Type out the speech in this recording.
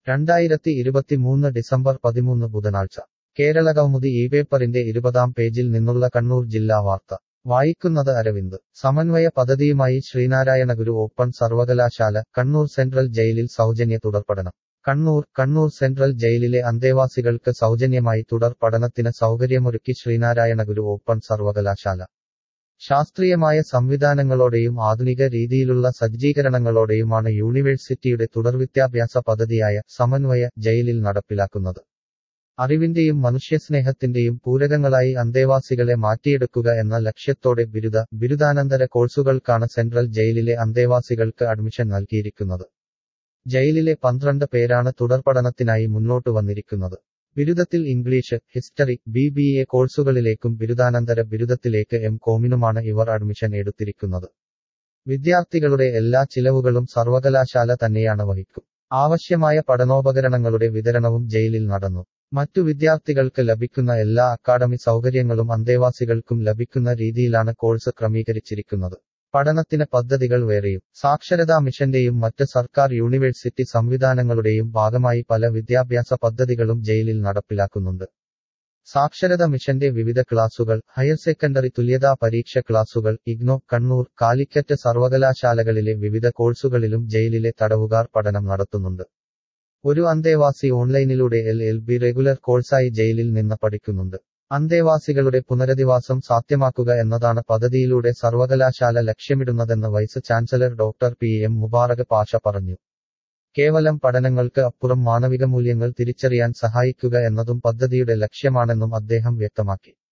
രണ്ടായിരത്തി ഇരുപത്തിമൂന്ന് ഡിസംബർ പതിമൂന്ന് ബുധനാഴ്ച കേരളകൗമുദി ഈ പേപ്പറിന്റെ ഇരുപതാം പേജിൽ നിന്നുള്ള കണ്ണൂർ ജില്ലാ വാർത്ത വായിക്കുന്നത് അരവിന്ദ് സമന്വയ പദ്ധതിയുമായി ശ്രീനാരായണ ഗുരു ഓപ്പൺ സർവകലാശാല കണ്ണൂർ സെൻട്രൽ ജയിലിൽ സൗജന്യ തുടർപഠനം കണ്ണൂർ കണ്ണൂർ സെൻട്രൽ ജയിലിലെ അന്തേവാസികൾക്ക് സൗജന്യമായി തുടർ പഠനത്തിന് സൗകര്യമൊരുക്കി ശ്രീനാരായണ ഗുരു ഓപ്പൺ സർവകലാശാല ശാസ്ത്രീയമായ സംവിധാനങ്ങളോടെയും ആധുനിക രീതിയിലുള്ള സജ്ജീകരണങ്ങളോടെയുമാണ് യൂണിവേഴ്സിറ്റിയുടെ തുടർവിദ്യാഭ്യാസ പദ്ധതിയായ സമന്വയ ജയിലിൽ നടപ്പിലാക്കുന്നത് അറിവിന്റെയും മനുഷ്യസ്നേഹത്തിന്റെയും പൂരകങ്ങളായി അന്തേവാസികളെ മാറ്റിയെടുക്കുക എന്ന ലക്ഷ്യത്തോടെ ബിരുദ ബിരുദാനന്തര കോഴ്സുകൾക്കാണ് സെൻട്രൽ ജയിലിലെ അന്തേവാസികൾക്ക് അഡ്മിഷൻ നൽകിയിരിക്കുന്നത് ജയിലിലെ പന്ത്രണ്ട് പേരാണ് തുടർപഠനത്തിനായി മുന്നോട്ടു വന്നിരിക്കുന്നത് ബിരുദത്തിൽ English history B B A കോഴ്സുകളിലേക്കും ബിരുദാനന്തര ബിരുദത്തിലേക്ക് എം കോമിനുമാണ് ഇവർ അഡ്മിഷൻ എടുത്തിരിക്കുന്നത് വിദ്യാർത്ഥികളുടെ എല്ലാ ചിലവുകളും സർവകലാശാല തന്നെയാണ് വഹിക്കും ആവശ്യമായ പഠനോപകരണങ്ങളുടെ വിതരണവും ജയിലിൽ നടന്നു മറ്റു വിദ്യാർത്ഥികൾക്ക് ലഭിക്കുന്ന എല്ലാ അക്കാഡമി സൗകര്യങ്ങളും അന്തേവാസികൾക്കും ലഭിക്കുന്ന രീതിയിലാണ് കോഴ്സ് ക്രമീകരിച്ചിരിക്കുന്നത് പഠനത്തിന് പദ്ധതികൾ വേറെയും സാക്ഷരതാ മിഷന്റെയും മറ്റ് സർക്കാർ യൂണിവേഴ്സിറ്റി സംവിധാനങ്ങളുടെയും ഭാഗമായി പല വിദ്യാഭ്യാസ പദ്ധതികളും ജയിലിൽ നടപ്പിലാക്കുന്നുണ്ട് സാക്ഷരത മിഷന്റെ വിവിധ ക്ലാസുകൾ ഹയർ സെക്കൻഡറി തുല്യതാ പരീക്ഷ ക്ലാസുകൾ ഇഗ്നോ കണ്ണൂർ കാലിക്കറ്റ് സർവകലാശാലകളിലെ വിവിധ കോഴ്സുകളിലും ജയിലിലെ തടവുകാർ പഠനം നടത്തുന്നുണ്ട് ഒരു അന്തേവാസി ഓൺലൈനിലൂടെ എൽ എൽ ബി റെഗുലർ കോഴ്സായി ജയിലിൽ നിന്ന് പഠിക്കുന്നുണ്ട് അന്തേവാസികളുടെ പുനരധിവാസം സാധ്യമാക്കുക എന്നതാണ് പദ്ധതിയിലൂടെ സർവകലാശാല ലക്ഷ്യമിടുന്നതെന്ന് vice chancellor doctor P M Mubarak Pasha പറഞ്ഞു കേവലം പഠനങ്ങൾക്ക് അപ്പുറം മാനവിക മൂല്യങ്ങൾ തിരിച്ചറിയാൻ സഹായിക്കുക എന്നതും പദ്ധതിയുടെ ലക്ഷ്യമാണെന്നും അദ്ദേഹം വ്യക്തമാക്കി